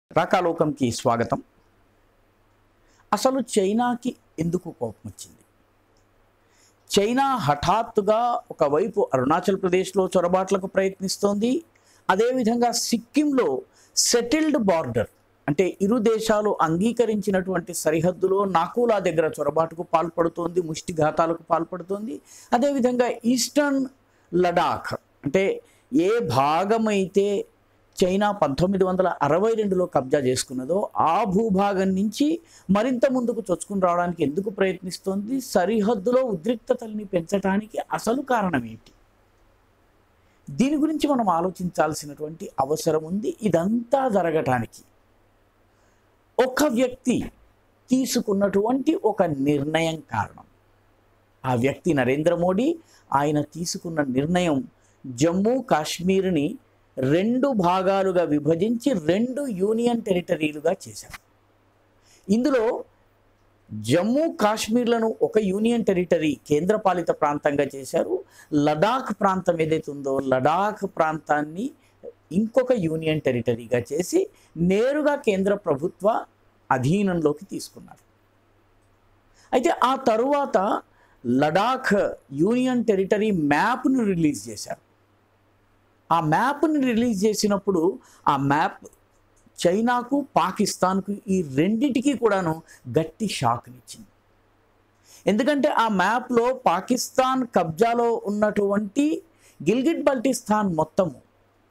రాకాలోకంకి స్వాగతం అసలు చైనాకి ఎందుకు కోపం వచ్చింది చైనా హఠాత్తుగా ఒకవైపు అరుణాచల్ ప్రదేశ్లో చొరబాట్లకు ప్రయత్నిస్తోంది అదేవిధంగా సిక్కింలో సెటిల్డ్ బార్డర్ అంటే ఇరు దేశాలు అంగీకరించినటువంటి సరిహద్దులో నాకూలా దగ్గర చొరబాటుకు పాల్పడుతోంది ముష్టిఘాతాలకు పాల్పడుతోంది అదేవిధంగా ఈస్టర్న్ లడాఖ్ అంటే ఏ భాగమైతే చైనా పంతొమ్మిది వందల అరవై రెండులో కబ్జా చేసుకున్నదో ఆ భూభాగం నుంచి మరింత ముందుకు చొచ్చుకుని రావడానికి ఎందుకు ప్రయత్నిస్తోంది సరిహద్దులో ఉద్రిక్తతల్ని పెంచడానికి అసలు కారణం ఏంటి దీని గురించి మనం ఆలోచించాల్సినటువంటి అవసరం ఉంది ఇదంతా జరగటానికి ఒక వ్యక్తి తీసుకున్నటువంటి ఒక నిర్ణయం కారణం ఆ వ్యక్తి నరేంద్ర మోడీ ఆయన తీసుకున్న నిర్ణయం జమ్మూ కాశ్మీర్ని రెండు భాగాలుగా విభజించి రెండు యూనియన్ టెరిటరీలుగా చేశారు ఇందులో జమ్మూ కాశ్మీర్లను ఒక యూనియన్ టెరిటరీ కేంద్రపాలిత ప్రాంతంగా చేశారు లడాఖ్ ప్రాంతం ఏదైతే ఉందో లడాఖ్ ప్రాంతాన్ని ఇంకొక యూనియన్ టెరిటరీగా చేసి నేరుగా కేంద్ర ప్రభుత్వ అధీనంలోకి తీసుకున్నారు అయితే ఆ తరువాత లడాఖ్ యూనియన్ టెరిటరీ మ్యాప్ను రిలీజ్ చేశారు ఆ మ్యాప్ని రిలీజ్ చేసినప్పుడు ఆ మ్యాప్ చైనాకు పాకిస్తాన్కు ఈ రెండిటికి కూడాను గట్టి షాక్నిచ్చింది ఎందుకంటే ఆ మ్యాప్లో పాకిస్తాన్ కబ్జాలో ఉన్నటువంటి గిల్గిట్ బల్టిస్తాన్ మొత్తము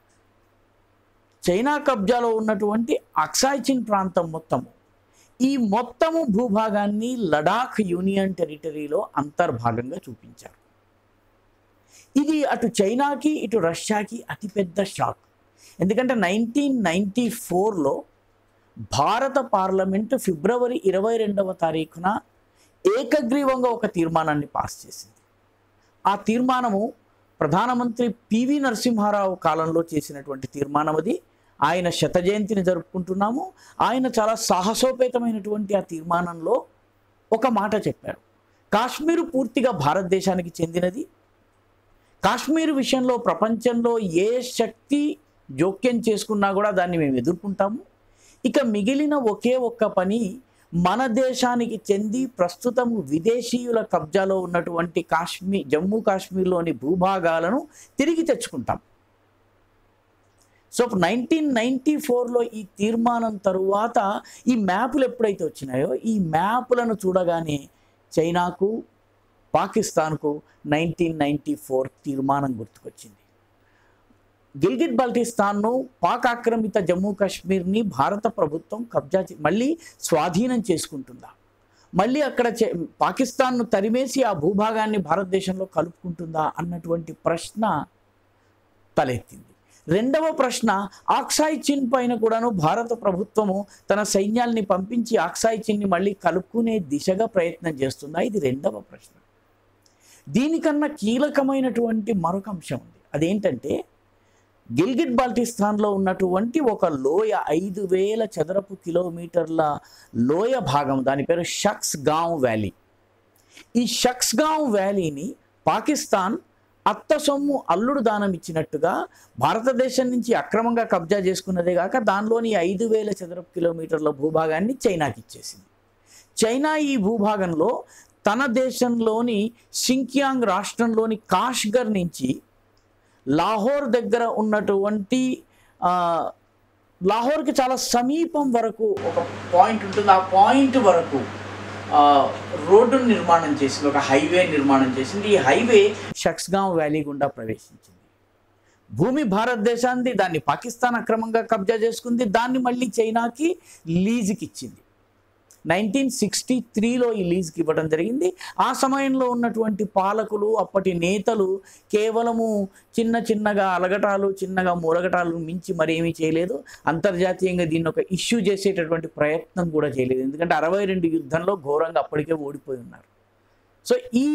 చైనా కబ్జాలో ఉన్నటువంటి అక్సాయ్చిన్ ప్రాంతం మొత్తము ఈ మొత్తము భూభాగాన్ని లడాఖ్ యూనియన్ టెరిటరీలో అంతర్భాగంగా చూపించారు ఇది అటు చైనాకి ఇటు రష్యాకి అతిపెద్ద షాక్ ఎందుకంటే నైన్టీన్ నైంటీ ఫోర్లో భారత పార్లమెంటు ఫిబ్రవరి ఇరవై రెండవ తారీఖున ఏకగ్రీవంగా ఒక తీర్మానాన్ని పాస్ చేసింది ఆ తీర్మానము ప్రధానమంత్రి పివి నరసింహారావు కాలంలో చేసినటువంటి తీర్మానం అది ఆయన శత జయంతిని జరుపుకుంటున్నాము ఆయన చాలా సాహసోపేతమైనటువంటి ఆ తీర్మానంలో ఒక మాట చెప్పారు కాశ్మీరు పూర్తిగా భారతదేశానికి చెందినది కాశ్మీర్ విషయంలో ప్రపంచంలో ఏ శక్తి జోక్యం చేసుకున్నా కూడా దాన్ని మేము ఎదుర్కొంటాము ఇక మిగిలిన ఒకే ఒక్క పని మన దేశానికి చెంది ప్రస్తుతం విదేశీయుల కబ్జాలో ఉన్నటువంటి కాశ్మీర్ జమ్మూ కాశ్మీర్లోని భూభాగాలను తిరిగి తెచ్చుకుంటాం సో నైన్టీన్ నైంటీ ఫోర్లో ఈ తీర్మానం తరువాత ఈ మ్యాపులు ఎప్పుడైతే వచ్చినాయో ఈ మ్యాపులను చూడగానే చైనాకు పాకిస్తాన్కు నైన్టీన్ నైంటీ ఫోర్ తీర్మానం గుర్తుకొచ్చింది గిల్గిట్ బల్టిస్తాన్ను పాక్ ఆక్రమిత జమ్మూ కాశ్మీర్ని భారత ప్రభుత్వం కబ్జా చే- మళ్ళీ స్వాధీనం చేసుకుంటుందా మళ్ళీ అక్కడ చే- పాకిస్తాన్ను తరిమేసి ఆ భూభాగాన్ని భారతదేశంలో కలుపుకుంటుందా అన్నటువంటి ప్రశ్న తలెత్తింది రెండవ ప్రశ్న ఆక్సాయ్ చిన్ పైన కూడాను భారత ప్రభుత్వము తన సైన్యాల్ని పంపించి ఆక్సాయ్ చిన్ని మళ్ళీ కలుపుకునే దిశగా ప్రయత్నం చేస్తుందా ఇది రెండవ ప్రశ్న దీనికన్నా కీలకమైనటువంటి మరొక అంశం ఉంది అదేంటంటే గిల్గిట్ బాల్టిస్తాన్లో ఉన్నటువంటి ఒక లోయ ఐదు వేల చదరపు కిలోమీటర్ల లోయ భాగం దాని పేరు షక్స్ గావ్ వ్యాలీ ఈ షక్స్ గావ్ వ్యాలీని పాకిస్తాన్ అత్త సొమ్ము అల్లుడు దానం ఇచ్చినట్టుగా భారతదేశం నుంచి అక్రమంగా కబ్జా చేసుకున్నదే కాక దానిలోని ఐదు వేల చదరపు కిలోమీటర్ల భూభాగాన్ని చైనాకి ఇచ్చేసింది చైనా ఈ భూభాగంలో తన దేశంలోని షింకియాంగ్ రాష్ట్రంలోని కాష్గర్ నుంచి లాహోర్ దగ్గర ఉన్నటువంటి ఆ, లాహోర్కి చాలా సమీపం వరకు ఒక పాయింట్ ఉంటుంది ఆ పాయింట్ వరకు ఆ, రోడ్డును నిర్మాణం చేసింది ఒక హైవే నిర్మాణం చేసింది ఈ హైవే షక్స్గావ్ వ్యాలీ గుండా ప్రవేశించింది భూమి భారతదేశాన్ని దాన్ని పాకిస్తాన్ అక్రమంగా కబ్జా చేసుకుంది దాన్ని మళ్ళీ చైనాకి లీజుకి ఇచ్చింది నైన్టీన్ సిక్స్టీ త్రీలో ఈ లీజ్కి ఇవ్వడం జరిగింది ఆ సమయంలో ఉన్నటువంటి పాలకులు అప్పటి నేతలు కేవలము చిన్న చిన్నగా అలగటాలు చిన్నగా మూలగటాలు మించి మరేమీ చేయలేదు అంతర్జాతీయంగా దీన్ని ఒక ఇష్యూ చేసేటటువంటి ప్రయత్నం కూడా చేయలేదు ఎందుకంటే అరవై రెండు యుద్ధంలో ఘోరంగా అప్పటికే ఓడిపోయి ఉన్నారు సో ఈ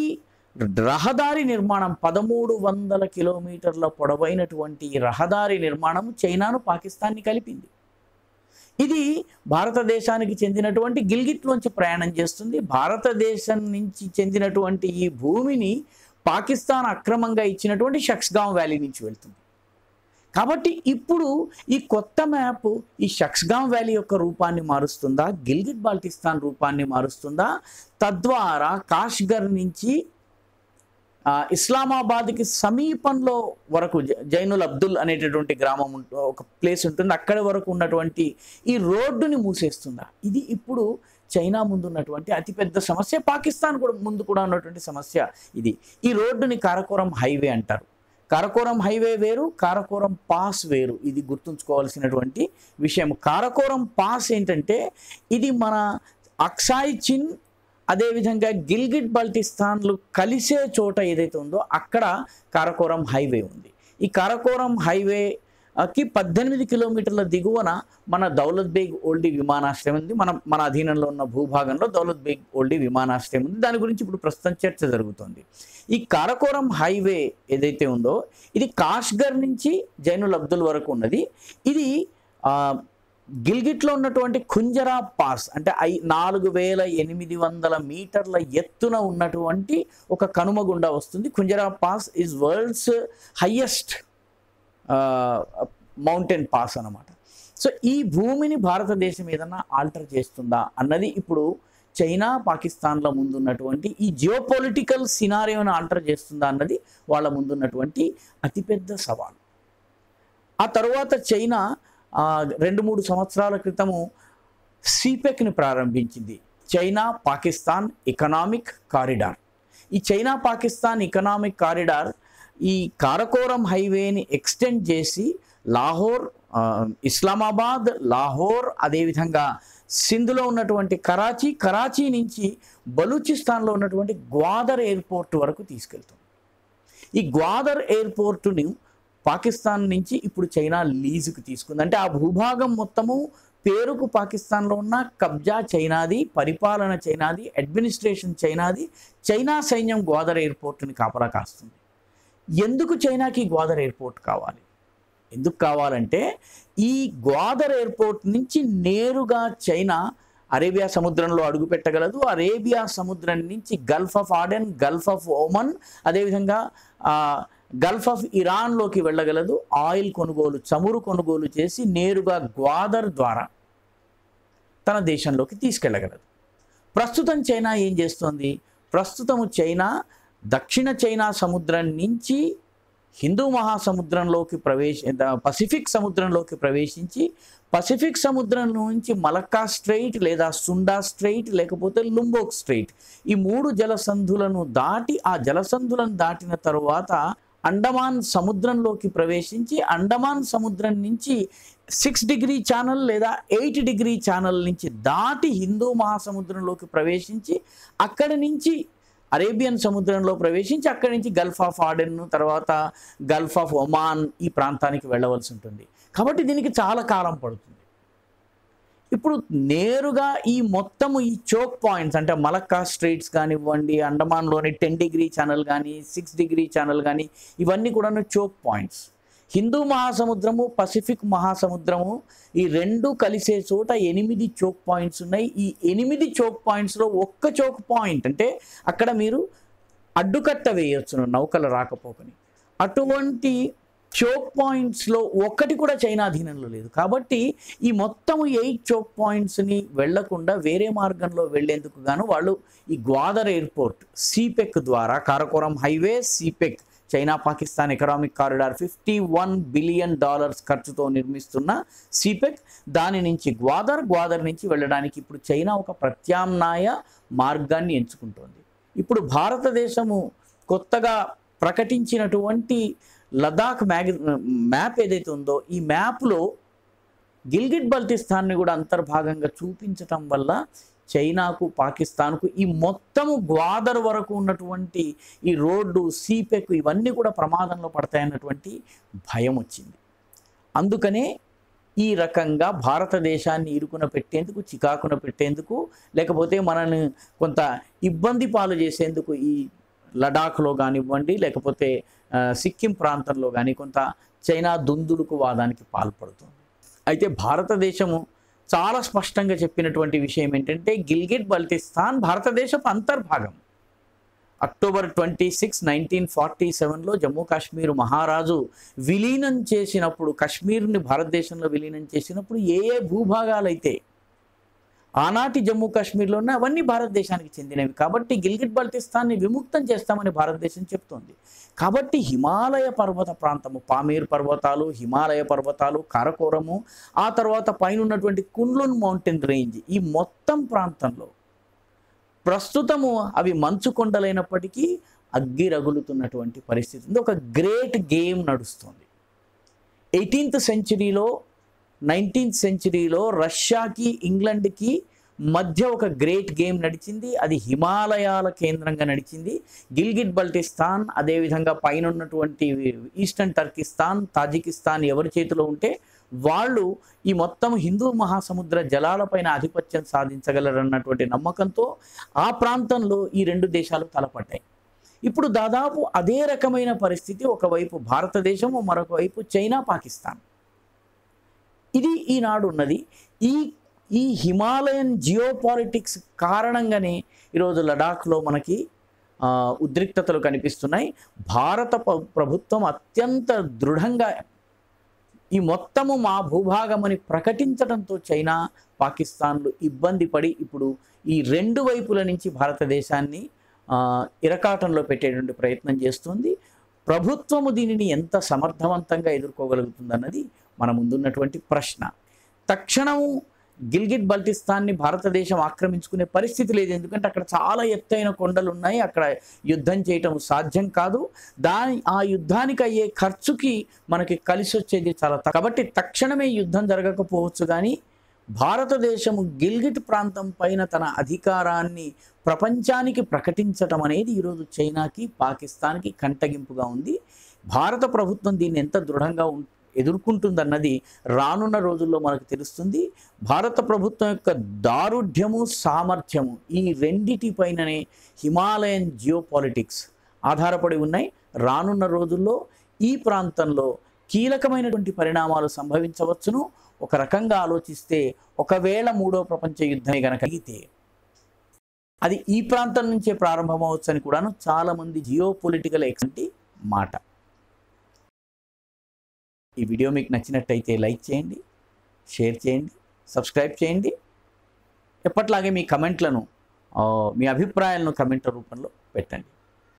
రహదారి నిర్మాణం పదమూడు వందల కిలోమీటర్ల పొడవైనటువంటి ఈ రహదారి నిర్మాణం చైనాను పాకిస్తాన్ని కలిపింది ఇది భారతదేశానికి చెందినటువంటి గిల్గిట్లోంచి ప్రయాణం చేస్తుంది భారతదేశం నుంచి చెందినటువంటి ఈ భూమిని పాకిస్తాన్ అక్రమంగా ఇచ్చినటువంటి షక్స్గావ్ వ్యాలీ నుంచి వెళ్తుంది కాబట్టి ఇప్పుడు ఈ కొత్త మ్యాప్ ఈ షక్స్గాం వ్యాలీ యొక్క రూపాన్ని మారుస్తుందా గిల్గిట్ బాల్టిస్తాన్ రూపాన్ని మారుస్తుందా తద్వారా కాష్గర్ నుంచి ఆ, ఇస్లామాబాద్కి సమీపంలో వరకు జ- జైనుల్ అబ్దుల్ అనేటటువంటి గ్రామం ఉంట- ఒక ప్లేస్ ఉంటుంది అక్కడి వరకు ఉన్నటువంటి ఈ రోడ్డుని మూసేస్తుందా ఇది ఇప్పుడు చైనా ముందు ఉన్నటువంటి అతిపెద్ద సమస్య పాకిస్తాన్ కూడా ముందు కూడా ఉన్నటువంటి సమస్య ఇది ఈ రోడ్డుని కారకోరం హైవే అంటారు కారకోరం హైవే వేరు కారకోరం పాస్ వేరు ఇది గుర్తుంచుకోవాల్సినటువంటి విషయం కారకోరం పాస్ ఏంటంటే ఇది మన అక్సాయ్ చిన్ అదేవిధంగా గిల్గిట్ బల్టిస్తాన్లు కలిసే చోట ఏదైతే ఉందో అక్కడ కారకోరం హైవే ఉంది ఈ కారకోరం హైవే ఆ, కి పద్దెనిమిది కిలోమీటర్ల దిగువన మన దౌలత్ బేగ్ ఓల్డీ విమానాశ్రయం ఉంది మన మన అధీనంలో ఉన్న భూభాగంలో దౌలత్ బేగ్ ఓల్డీ విమానాశ్రయం ఉంది దాని గురించి ఇప్పుడు ప్రస్తుతం చర్చ జరుగుతోంది ఈ కారకోరం హైవే ఏదైతే ఉందో ఇది కాష్గర్ నుంచి జైనుల్ అబ్దుల్ వరకు ఉన్నది ఇది ఆ, గిల్గిట్లో ఉన్నటువంటి కుంజరా పాస్ అంటే ఐ నాలుగు వేల ఎనిమిది వందల మీటర్ల ఎత్తున ఉన్నటువంటి ఒక కనుమ గుండా వస్తుంది Khunjerab pass is world's highest mountain pass అన్నమాట సో ఈ భూమిని భారతదేశం ఏదన్నా ఆల్టర్ చేస్తుందా అన్నది ఇప్పుడు చైనా పాకిస్తాన్ల ముందున్నటువంటి ఈ జియోపొలిటికల్ సినారియోని ఆల్టర్ చేస్తుందా అన్నది వాళ్ళ ముందున్నటువంటి అతిపెద్ద సవాల్ ఆ తరువాత చైనా ఆ, రెండు మూడు సంవత్సరాల క్రితము సిపెక్ని ప్రారంభించింది చైనా పాకిస్తాన్ ఎకనామిక్ కారిడార్ ఈ చైనా పాకిస్తాన్ ఎకనామిక్ కారిడార్ ఈ కారకోరం హైవేని ఎక్స్టెండ్ చేసి లాహోర్ ఆ, ఇస్లామాబాద్ లాహోర్ అదేవిధంగా సింధులో ఉన్నటువంటి కరాచీ కరాచీ నుంచి బలూచిస్తాన్లో ఉన్నటువంటి గ్వాదర్ ఎయిర్పోర్ట్ వరకు తీసుకెళ్తుంది ఈ గ్వాదర్ ఎయిర్పోర్టుని పాకిస్తాన్ నుంచి ఇప్పుడు చైనా లీజుకు తీసుకుంది అంటే ఆ భూభాగం మొత్తము పేరుకు పాకిస్తాన్లో ఉన్న కబ్జా చైనాది పరిపాలన చైనాది అడ్మినిస్ట్రేషన్ చైనాది చైనా సైన్యం గ్వాదర్ ఎయిర్పోర్టుని కాపలా కాస్తుంది ఎందుకు చైనాకి గ్వాదర్ ఎయిర్పోర్ట్ కావాలి ఎందుకు కావాలంటే ఈ గ్వాదర్ ఎయిర్పోర్ట్ నుంచి నేరుగా చైనా అరేబియా సముద్రంలో అడుగు పెట్టగలదు అరేబియా సముద్రం నుంచి Gulf of Aden Gulf of Oman అదేవిధంగా ఆ, గల్ఫ్ ఆఫ్ ఇరాన్లోకి వెళ్ళగలదు ఆయిల్ కొనుగోలు చమురు కొనుగోలు చేసి నేరుగా గ్వాదర్ ద్వారా తన దేశంలోకి తీసుకెళ్ళగలదు ప్రస్తుతం చైనా ఏం చేస్తోంది ప్రస్తుతము చైనా దక్షిణ చైనా సముద్రం నుంచి హిందూ మహాసముద్రంలోకి ప్రవేశ ద- పసిఫిక్ సముద్రంలోకి ప్రవేశించి పసిఫిక్ సముద్రం నుంచి మలక్కా స్ట్రైట్ లేదా సుండా స్ట్రైట్ లేకపోతే లుంబోక్ స్ట్రైట్ ఈ మూడు జలసంధులను దాటి ఆ జలసంధులను దాటిన తరువాత అండమాన్ సముద్రంలోకి ప్రవేశించి అండమాన్ సముద్రం నుంచి సిక్స్ డిగ్రీ ఛానల్ లేదా ఎయిట్ డిగ్రీ ఛానల్ నుంచి దాటి హిందూ మహాసముద్రంలోకి ప్రవేశించి అక్కడి నుంచి అరేబియన్ సముద్రంలో ప్రవేశించి అక్కడి నుంచి గల్ఫ్ ఆఫ్ ఆడెన్ తర్వాత గల్ఫ్ ఆఫ్ ఒమాన్ ఈ ప్రాంతానికి వెళ్ళవలసి ఉంటుంది కాబట్టి దీనికి చాలా కాలం పడుతుంది ఇప్పుడు నేరుగా ఈ మొత్తము ఈ చోక్ పాయింట్స్ అంటే మలక్కా స్ట్రీట్స్ కానివ్వండి అండమాన్లోని టెన్ డిగ్రీ ఛానల్ కానీ సిక్స్ డిగ్రీ ఛానల్ కానీ ఇవన్నీ కూడా చోక్ పాయింట్స్ హిందూ మహాసముద్రము పసిఫిక్ మహాసముద్రము ఈ రెండు కలిసే చోట ఎనిమిది చోక్ పాయింట్స్ ఉన్నాయి ఈ ఎనిమిది చోక్ పాయింట్స్లో ఒక్క చోక్ పాయింట్ అంటే అక్కడ మీరు అడ్డుకట్ట వేయొచ్చును నౌకల రాకపోకని అటువంటి చోక్ పాయింట్స్లో ఒక్కటి కూడా చైనా అధీనంలో లేదు కాబట్టి ఈ మొత్తం ఎయిట్ చోక్ పాయింట్స్ని వెళ్లకుండా వేరే మార్గంలో వెళ్లేందుకు గాను వాళ్ళు ఈ గ్వాదర్ ఎయిర్పోర్ట్ సిపెక్ ద్వారా Karakoram highway CPEC China Pakistan economic corridor fifty one billion dollars ఖర్చుతో నిర్మిస్తున్న సిపెక్ దాని నుంచి గ్వాదర్ గ్వాదర్ నుంచి వెళ్ళడానికి ఇప్పుడు చైనా ఒక ప్రత్యామ్నాయ మార్గాన్ని ఎంచుకుంటోంది ఇప్పుడు భారతదేశము కొత్తగా ప్రకటించినటువంటి లదాఖ్ మ్యాగ్ మ్యాప్ ఏదైతే ఉందో ఈ మ్యాప్లో గిల్గిట్ బల్టిస్తాన్ని కూడా అంతర్భాగంగా చూపించటం వల్ల చైనాకు పాకిస్తాన్కు ఈ మొత్తము గ్వాదర్ వరకు ఉన్నటువంటి ఈ రోడ్డు సీపెక్ ఇవన్నీ కూడా ప్రమాదంలో పడతాయన్నటువంటి భయం వచ్చింది అందుకనే ఈ రకంగా భారతదేశాన్ని ఇరుకున పెట్టేందుకు చికాకున పెట్టేందుకు లేకపోతే మనల్ని కొంత ఇబ్బంది పాలు చేసేందుకు ఈ లడాఖ్లో కానివ్వండి లేకపోతే ఆ, సిక్కిం ప్రాంతంలో కానీ కొంత చైనా దుందుడుకు వాదానికి పాల్పడుతుంది అయితే భారతదేశము చాలా స్పష్టంగా చెప్పినటువంటి విషయం ఏంటంటే గిల్గిట్ బల్టిస్తాన్ భారతదేశపు అంతర్భాగం October twenty six nineteen forty సెవెన్లో జమ్మూ కాశ్మీర్ మహారాజు విలీనం చేసినప్పుడు కాశ్మీర్ని భారతదేశంలో విలీనం చేసినప్పుడు ఏ ఏ భూభాగాలైతే ఆనాటి జమ్మూ కాశ్మీర్లో ఉన్న అవన్నీ భారతదేశానికి చెందినవి కాబట్టి గిల్గిట్ బల్టిస్తాన్ని విముక్తం చేస్తామని భారతదేశం చెప్తోంది కాబట్టి హిమాలయ పర్వత ప్రాంతము పామీర్ పర్వతాలు హిమాలయ పర్వతాలు కారకోరము ఆ తర్వాత పైన ఉన్నటువంటి కుండ్లున్ మౌంటైన్ రేంజ్ ఈ మొత్తం ప్రాంతంలో ప్రస్తుతము అవి మంచు కొండలైనప్పటికీ అగ్గి రగులుతున్నటువంటి పరిస్థితి ఉంది ఒక గ్రేట్ గేమ్ నడుస్తుంది ఎయిటీన్త్ సెంచరీలో నైన్టీన్త్ సెంచరీలో రష్యాకి ఇంగ్లాండ్కి మధ్య ఒక గ్రేట్ గేమ్ నడిచింది అది హిమాలయాల కేంద్రంగా నడిచింది గిల్గిట్ బల్టిస్తాన్ అదేవిధంగా పైన ఉన్నటువంటి ఈస్టర్న్ టర్కిస్తాన్ తాజికిస్తాన్ ఎవరి చేతిలో ఉంటే వాళ్ళు ఈ మొత్తం హిందూ మహాసముద్ర జలాలపైన ఆధిపత్యం సాధించగలరన్నటువంటి నమ్మకంతో ఆ ప్రాంతంలో ఈ రెండు దేశాలు తలపడ్డాయి ఇప్పుడు దాదాపు అదే రకమైన పరిస్థితి ఒకవైపు భారతదేశము మరొక వైపు చైనా పాకిస్తాన్ ఇది ఈనాడు ఉన్నది ఈ ఈ హిమాలయన్ జియో పాలిటిక్స్ కారణంగానే ఈరోజు లడాఖ్లో మనకి ఆ, ఉద్రిక్తతలు కనిపిస్తున్నాయి భారత ప- ప్రభుత్వం అత్యంత దృఢంగా ఈ మొత్తము మా భూభాగమని ప్రకటించడంతో చైనా పాకిస్తాన్లు ఇబ్బంది పడి ఇప్పుడు ఈ రెండు వైపుల నుంచి భారతదేశాన్ని ఆ, ఇరకాటంలో పెట్టేటువంటి ప్రయత్నం చేస్తుంది ప్రభుత్వము దీనిని ఎంత సమర్థవంతంగా ఎదుర్కోగలుగుతుందన్నది మన ముందున్నటువంటి ప్రశ్న తక్షణము గిల్గిట్ బల్టిస్తాన్ని భారతదేశం ఆక్రమించుకునే పరిస్థితి లేదు ఎందుకంటే అక్కడ చాలా ఎత్తైన కొండలు ఉన్నాయి అక్కడ యుద్ధం చేయటం సాధ్యం కాదు దాని ఆ యుద్ధానికి అయ్యే ఖర్చుకి మనకి కలిసి వచ్చేది చాలా తక్కువ. కాబట్టి తక్షణమే యుద్ధం జరగకపోవచ్చు కానీ భారతదేశము గిల్గిట్ ప్రాంతం పైన తన అధికారాన్ని ప్రపంచానికి ప్రకటించటం అనేది ఈరోజు చైనాకి పాకిస్తాన్కి కంటగింపుగా ఉంది భారత ప్రభుత్వం దీన్ని ఎంత దృఢంగా ఉం- ఎదుర్కొంటుందన్నది రానున్న రోజుల్లో మనకు తెలుస్తుంది భారత ప్రభుత్వం యొక్క దారుఢ్యము సామర్థ్యము ఈ రెండిటిపైననే హిమాలయన్ జియో పాలిటిక్స్ ఆధారపడి ఉన్నాయి రానున్న రోజుల్లో ఈ ప్రాంతంలో కీలకమైనటువంటి పరిణామాలు సంభవించవచ్చును ఒక రకంగా ఆలోచిస్తే ఒకవేళ మూడో ప్రపంచ యుద్ధమే గనక కలిగితే అది ఈ ప్రాంతం నుంచే ప్రారంభమవచ్చు అని కూడాను చాలామంది జియో పొలిటికల్ ఎక్సంటి మాట ఈ వీడియో మీకు నచ్చినట్టయితే లైక్ చేయండి షేర్ చేయండి సబ్స్క్రైబ్ చేయండి ఎప్పట్లాగే మీ కమెంట్లను ఆ, మీ అభిప్రాయాలను కమెంట్ల రూపంలో పెట్టండి